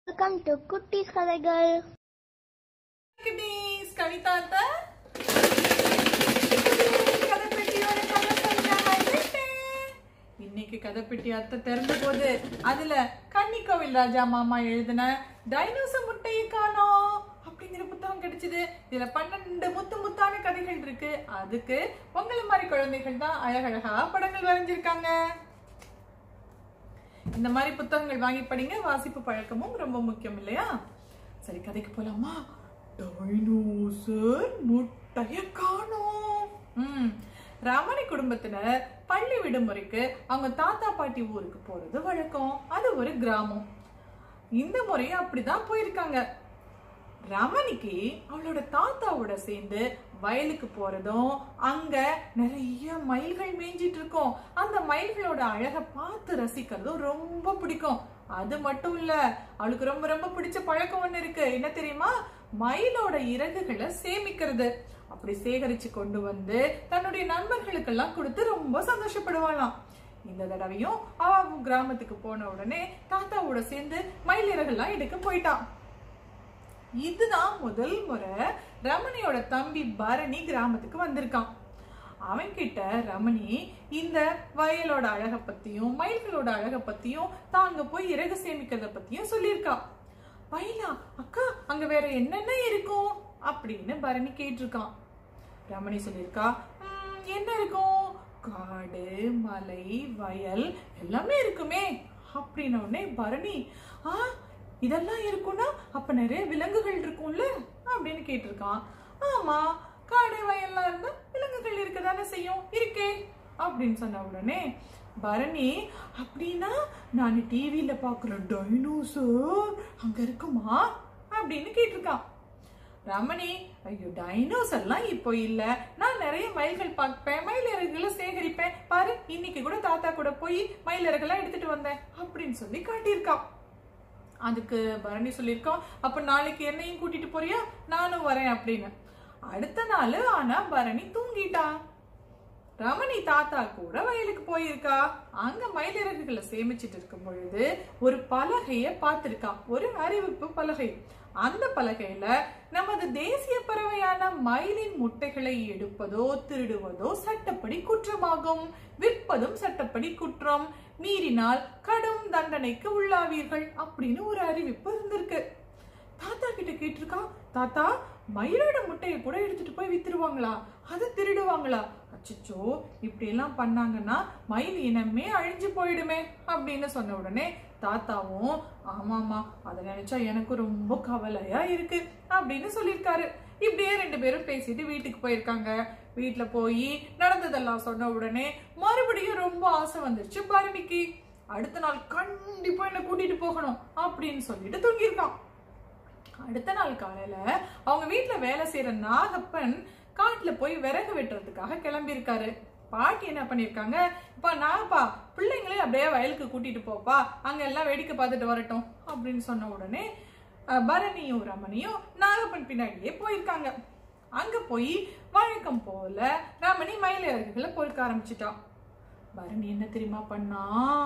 Welcome to குட்டீஸ் கதைகள் குட்டீஸ் கவிதா அத்தை கதைப்பெட்டியோட கதை சொல்ல வந்துட்டேன். இன்னைக்கு கதைப்பெட்டி அத்தை திறந்த போது அதுல கன்னிக்கோவில் ராஜா மாமா எழுதின டைனோசர் முட்டையை காணோம் அப்படிங்கிற புத்தகம் கிடைச்சது இதுல பன்னெண்டு முத்து முத்தான கதைகள் இருக்கு அதுக்கு உங்களை மாதிரி குழந்தைகள் தான் அழகழகா படங்கள் வரைஞ்சிருக்காங்க இந்த மாதிரி புத்தகங்கள் வாங்கி படிங்க வாசிப்பு பழக்கமும் ரொம்ப முக்கியம் இல்லையா சரி கதைக்கு போலாமா டைனோசர் முட்டைய காணோம் ம் ரமணி குடும்பத்தினர் பள்ளி விடுமுறைக்கு அவங்க தாத்தா பாட்டி ஊருக்கு போறது வழக்கம் அது ஒரு கிராமம் இந்த முறையும் அப்படிதான் போயிருக்காங்க ரமணிக்கு அவளோட தாத்தாவோட சேர்ந்து வயலுக்கு போறதும் அங்க நிறைய மயில்கள் மேய்ஞ்சிட்டு இருக்கும் அந்த மயில்களோட அழகை பார்த்து ரசிக்கிறதும் ரொம்ப பிடிக்கும் அது மட்டும் இல்ல அவளுக்கு ரொம்ப ரொம்ப பிடிச்ச பழக்கம் ஒண்ணு இருக்கு என்ன தெரியுமா மயிலோட இறகுகளை சேமிக்கிறது அப்படி சேகரிச்சு கொண்டு வந்து தன்னுடைய நண்பர்களுக்கெல்லாம் கொடுத்து ரொம்ப சந்தோஷப்படுவாளாம் இந்த தடவையும் அவ கிராமத்துக்கு போன உடனே தாத்தாவோட சேர்ந்து மயில் இறகுலாம் எடுக்க போயிட்டான் இதுதான் முதல் முறை ரமணியோட தம்பி பரணி கிராமத்துக்கு வந்திருக்கான் அவன்கிட்ட ரமணி இந்த வயலோட அழகை பத்தியும் மயில்களோட அழகை பத்தியும் தாங்க போய் இறகு சேமிக்கிறத பத்தியும் சொல்லியிருக்கா வயலா அக்கா அங்க வேற என்னென்ன இருக்கும் அப்படின்னு பரணி கேட்டிருக்கான் ரமணி சொல்லியிருக்கா "ம், என்ன இருக்கும் காடு மலை வயல் எல்லாமே இருக்குமே அப்படின்ன உடனே பரணி ஆ இதெல்லாம் இருக்கும்னா அப்ப நிறைய விலங்குகள் இருக்கும்ல அப்படின்னு கேட்டிருக்கான் ஆமா காடு வயல்லாம் இருந்தா விலங்குகள் இருக்கதானே செய்யும் இருக்கே அப்படின்னு சொன்ன உடனே பரணி அப்படின்னா நான் டிவியில பாக்குற டைனோசர் அங்க இருக்குமா அப்படின்னு கேட்டிருக்கான் ரமணி ஐயோ டைனோசர்லாம் இப்போ இல்ல நான் நிறைய மயில்கள் பார்ப்பேன் மயில் இறகுகளை சேகரிப்பேன் பாரு இன்னைக்கு கூட தாத்தா கூட போய் மயில் இறகுலாம் எடுத்துட்டு வந்தேன் அப்படின்னு சொல்லி காட்டியிருக்கான் அதுக்கு பரணி சொல்லியிருக்கோம் அப்ப நாளைக்கு என்னையும் கூட்டிட்டு போறியா நானும் வரேன் அப்படின்னு அடுத்த நாள் ஆனா பரணி தூங்கிட்டான் ரமணி தாத்தா கூட வயலுக்கு போயிருக்கா அங்க மயிலிறகுகளை சேமிச்சிட்டு இருக்கும் பொழுது ஒரு பலகைய பார்த்திருக்கா ஒரு அறிவிப்பு பலகை அந்த பலகையில நமது தேசிய பறவையான மயிலின் முட்டைகளை எடுப்பதோ திருடுவதோ சட்டப்படி குற்றமாகும் விற்பதும் சட்டப்படி குற்றம் மீறினால் கடும் தண்டனைக்கு உள்ளாவீர்கள் அப்படின்னு ஒரு அறிவிப்பு இருந்திருக்கு தாத்தா கிட்ட கேட்டிருக்கா தாத்தா மயிலோட முட்டையை கூட எடுத்துட்டு போய் வித்துருவாங்களா அதை திருடுவாங்களா அச்சச்சோ இப்படி எல்லாம் பண்ணாங்கன்னா மயில் இனமே அழிஞ்சு போயிடுமே அப்படின்னு சொன்ன உடனே தாத்தாவும் ஆமாமா அதை நினைச்சா எனக்கு ரொம்ப கவலையா இருக்கு அப்படின்னு சொல்லியிருக்காரு இப்படியே ரெண்டு பேரும் பேசிட்டு வீட்டுக்கு போயிருக்காங்க வீட்டுல போய் நடந்ததெல்லாம் சொன்ன உடனே மறுபடியும் ரொம்ப ஆசை வந்துருச்சு பரணிக்கு அடுத்த நாள் கண்டிப்பா என்ன கூட்டிட்டு போகணும் அப்படின்னு சொல்லிட்டு தூங்கியிருக்கான் அடுத்த நாள் காலையில அவங்க வீட்ல வேலை செய்யற நாகப்பன் காட்டுல போய் விறகு வெட்டுறதுக்காக கிளம்பியிருக்காரு பாட்டி என்ன பண்ணிருக்காங்க இப்ப நாகப்பா பிள்ளைங்களையும் அப்படியே வயலுக்கு கூட்டிட்டு போப்பா அங்க எல்லாம் வேடிக்கை பார்த்துட்டு வரட்டும் அப்படின்னு சொன்ன உடனே அஹ், பரணியும் ரமணியும் நாகப்பன் பின்னாடியே போயிருக்காங்க அங்க போய் வழக்கம் போல ரமணி மயில் இறகுகளை பொறுக்க ஆரம்பிச்சிட்டான் பரணி என்ன தெரியுமா பண்ணா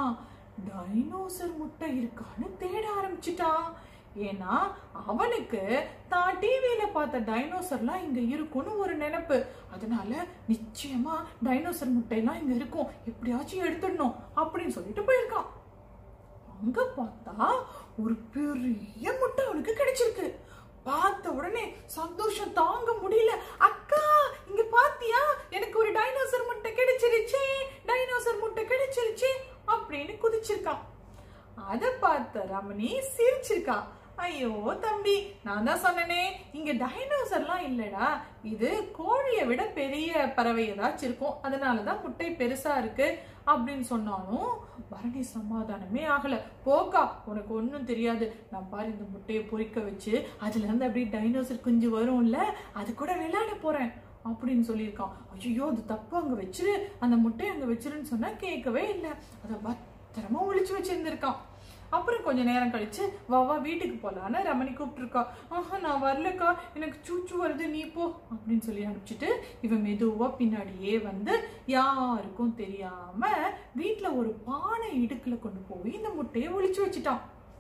டைனோசர் முட்டை இருக்கான்னு தேட ஆரம்பிச்சிட்டான் ஏன்னா அவனுக்கு தான் டிவியில பார்த்த டைனோசர்லாம் இங்க இருக்கும்னு ஒரு நினைப்பு அதனால நிச்சயமா டைனோசர் முட்டையெல்லாம் இங்க இருக்கும் எப்படியாச்சும் எடுத்துடணும் அப்படின்னு சொல்லிட்டு போயிருக்கான் அங்க பார்த்தா ஒரு பெரிய முட்டை அவனுக்கு கிடைச்சிருக்கு பார்த்த உடனே சந்தோஷம் தாங்க முடியல அக்கா இங்க பாத்தியா எனக்கு ஒரு டைனோசர் முட்டை கிடைச்சிருச்சே டைனோசர் முட்டை கிடைச்சிருச்சே அப்படின்னு குதிச்சிருக்கான் அத பார்த்த ரமணி சிரிச்சிருக்கா ஐயோ தம்பி நான் தான் சொன்னனே இங்க டைனோசர்லாம் இல்லடா இது கோழியை விட பெரிய பறவை ஏதாச்சும் இருக்கும் அதனாலதான் முட்டை பெருசா இருக்கு அப்படின்னு சொன்னாலும் பரணி சமாதானமே ஆகல போக்கா உனக்கு ஒன்றும் தெரியாது நான் பாரு இந்த முட்டையை பொறிக்க வச்சு அதுல இருந்து அப்படியே டைனோசர் குஞ்சு வரும்ல அது கூட விளையாட போறேன் அப்படின்னு சொல்லியிருக்கான் ஐயோ அது தப்பு அங்க வச்சிரு அந்த முட்டையை அங்க வச்சிருன்னு சொன்னா கேட்கவே இல்லை அதை பத்திரமா ஒளிச்சு வச்சிருந்திருக்கான் அப்புறம் கொஞ்ச நேரம் கழிச்சு வா வா வீட்டுக்கு போலான்னு ரமணி கூப்பிட்டுருக்கா ஆஹா நான் வரலக்கா எனக்கு சூச்சு வருது நீ போ அப்படின்னு சொல்லி அனுப்பிச்சிட்டு இவன் மெதுவா பின்னாடியே வந்து யாருக்கும் தெரியாம வீட்ல ஒரு பானை இடுக்குல கொண்டு போய் இந்த முட்டையை ஒளிச்சு வச்சுட்டான்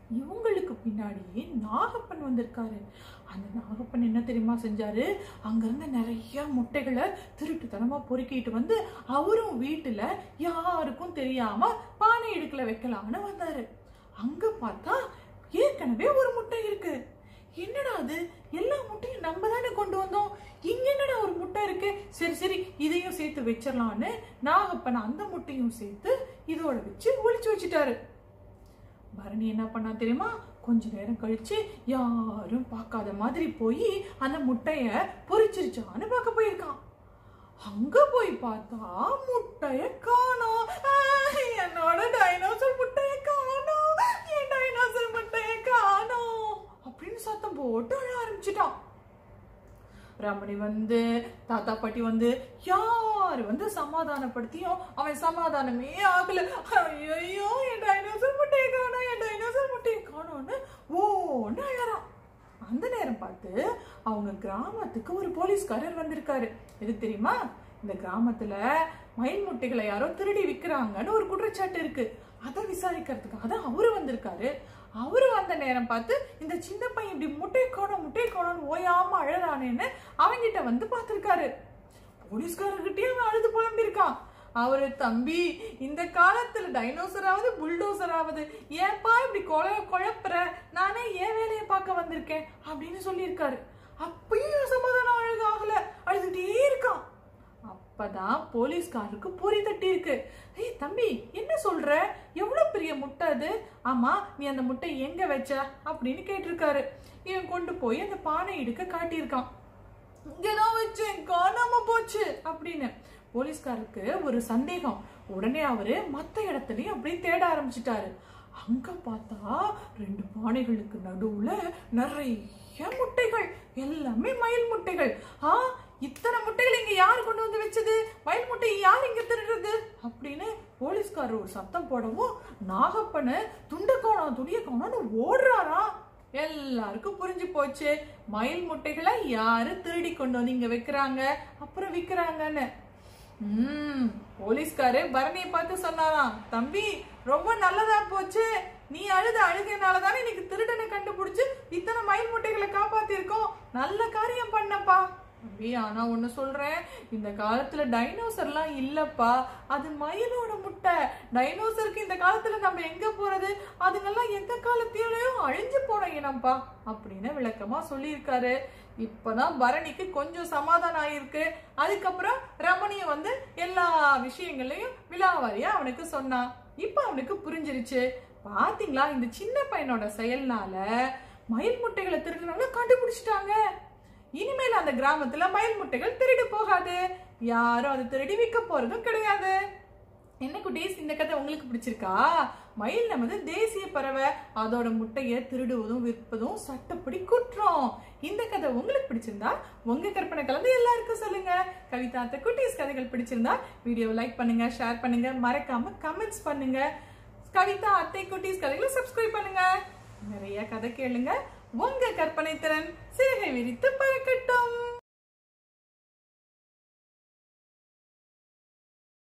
இவங்களுக்கு பின்னாடியே நாகப்பன் வந்திருக்காரு அந்த நாகப்பன் என்ன தெரியுமா செஞ்சாரு அங்கிருந்த நிறைய முட்டைகளை திருட்டுத்தனமா பொறுக்கிட்டு வந்து அவரும் வீட்டுல யாருக்கும் தெரியாம பானை இடுக்குல வைக்கலாம்னு வந்தாரு அங்க பார்த்தா ஏற்கனவே ஒரு முட்டை இருக்கு என்னடா அது எல்லா முட்டையும் நம்ம தானே கொண்டு வந்தோம் இங்க என்னடா ஒரு முட்டை இருக்கு சரி சரி இதையும் சேர்த்து வச்சிடலான்னு நாகப்பன் அந்த முட்டையும் சேர்த்து இதோட வச்சு ஒளிச்சு வச்சுட்டாரு பரணி என்ன பண்ணா தெரியுமா கொஞ்ச நேரம் கழிச்சு யாரும் பார்க்காத மாதிரி போய் அந்த முட்டைய பொரிச்சிருச்சான்னு பார்க்க போயிருக்கான் அங்க போய் பார்த்தா முட்டைய காணோம் ஆஹ், என்னோட டைனோசர் முட்டைய காணோம் என் டைனோசர் முட்டைய காணோம் அப்படின்னு சத்தம் போட்டு அழ ஆரம்பிச்சிட்டான் ரமணி வந்து தாத்தா பாட்டி வந்து யார் வந்து சமாதானப்படுத்தியும் அவன் சமாதானமே ஆகல ஐயோ என் டைனோசர் முட்டையை காணோம் என் டைனோசர் முட்டையை காணோம்னு ஓன்னு அழறான் அந்த நேரம் பார்த்து அவங்க கிராமத்துக்கு ஒரு போலீஸ்காரர் வந்திருக்காரு எது தெரியுமா இந்த கிராமத்துல மயில் முட்டைகளை யாரோ திருடி விக்கிறாங்கன்னு ஒரு குற்றச்சாட்டு இருக்கு அதை விசாரிக்கிறதுக்காக தான் அவரு வந்திருக்காரு அவரு வந்த நேரம் பார்த்து இந்த சின்ன பையன் இப்படி முட்டை காணும் முட்டை காணும்னு ஓயாம அழறானேன்னு அவங்கிட்ட வந்து பார்த்திருக்காரு போலீஸ்காரர்கிட்டயே அவன் அழுது புலம்பிருக்கான் அவரு தம்பி இந்த காலத்துல டைனோசராவது புல்டோசராவது ஏன்பா இப்படி கொல குழப்புற நானே ஏன் வேலையை பார்க்க வந்திருக்கேன் அப்படின்னு சொல்லியிருக்காரு அப்பயும் சமாதானம் அழுக ஆகல அழுதுகிட்டே இருக்கான் அப்பதான் போலீஸ்காரருக்கு பொறி தட்டி இருக்கு ஏய் தம்பி என்ன சொல்ற எவ்வளவு பெரிய முட்டை அது ஆமா நீ அந்த முட்டை எங்க வச்ச அப்படின்னு கேட்டிருக்காரு இவன் கொண்டு போய் அந்த பானை இடுக்க காட்டியிருக்கான் இங்கதான் வச்சேன் காணாம போச்சு அப்படின்னு போலீஸ்காருக்கு ஒரு சந்தேகம் உடனே அவரு மத்த இடத்துலயும் அப்படியே தேட ஆரம்பிச்சிட்டாரு அங்க பார்த்தா ரெண்டு பானைகளுக்கு நடுவுல நிறைய முட்டைகள் எல்லாமே மயில் முட்டைகள் ஆ இத்தனை முட்டைகள் இங்க யார் கொண்டு வந்து வச்சது மயில் முட்டையை யார் இங்க திருடுறது அப்படின்னு போலீஸ்காரர் ஒரு சத்தம் போடவும் நாகப்பனு துண்டை காணோம் துணியை காணோம்னு ஓடுறாராம் எல்லாருக்கும் புரிஞ்சு போச்சு மயில் முட்டைகளை யாரு திருடி கொண்டு வந்து இங்க வைக்கிறாங்க அப்புறம் விக்கிறாங்கன்னு ம் போலீஸ்காரு பரணியை பார்த்து சொன்னாராம் தம்பி ரொம்ப நல்லதா போச்சு நீ அழுத அழுகைனால தானே இன்னைக்கு திருடனை கண்டுபிடிச்சு இத்தனை மயில் முட்டைகளை காப்பாத்திருக்கோம் நல்ல காரியம் பண்ணப்பா தம்பி ஆனா ஒண்ணு சொல்றேன் இந்த காலத்துல டைனோசர்லாம் இல்லப்பா அது மயிலோட முட்டை டைனோசருக்கு இந்த காலத்துல நம்ம எங்க போறது அதுங்கெல்லாம் எந்த காலத்திலயும் அழிஞ்சு போன இனம்ப்பா அப்படின்னு விளக்கமா சொல்லியிருக்காரு இப்பதான் பரணிக்கு கொஞ்சம் சமாதானம் ஆயிருக்கு அதுக்கப்புறம் ரமணிய வந்து எல்லா விஷயங்களையும் விழாவாரியா அவனுக்கு சொன்னான் இப்ப அவனுக்கு புரிஞ்சிருச்சு பாத்தீங்களா இந்த சின்ன பையனோட செயல்னால மயில் முட்டைகளை திருடுனவங்க கண்டுபிடிச்சிட்டாங்க இனிமேல் அந்த கிராமத்துல மயில் முட்டைகள் திருடு போகாது யாரும் அதை திருடி விற்க போறதும் கிடையாது என்ன குட்டீஸ் இந்த கதை உங்களுக்கு பிடிச்சிருக்கா மயில் நமது தேசிய பறவை அதோட முட்டையை திருடுவதும் விற்பதும் சட்டப்படி குற்றம் இந்த கதை உங்களுக்கு பிடிச்சிருந்தா உங்க கற்பனை கலந்து எல்லாருக்கும் சொல்லுங்க கவிதா அத்தை குட்டீஸ் கதைகள் பிடிச்சிருந்தா வீடியோவை லைக் பண்ணுங்க ஷேர் பண்ணுங்க மறக்காம கமெண்ட்ஸ் பண்ணுங்க கவிதா அத்தை குட்டீஸ் கதைகளை சப்ஸ்கிரைப் பண்ணுங்க நிறைய கதை கேளுங்க உங்க கற்பனை திறன் சிறகை விரித்து பறக்கட்டும்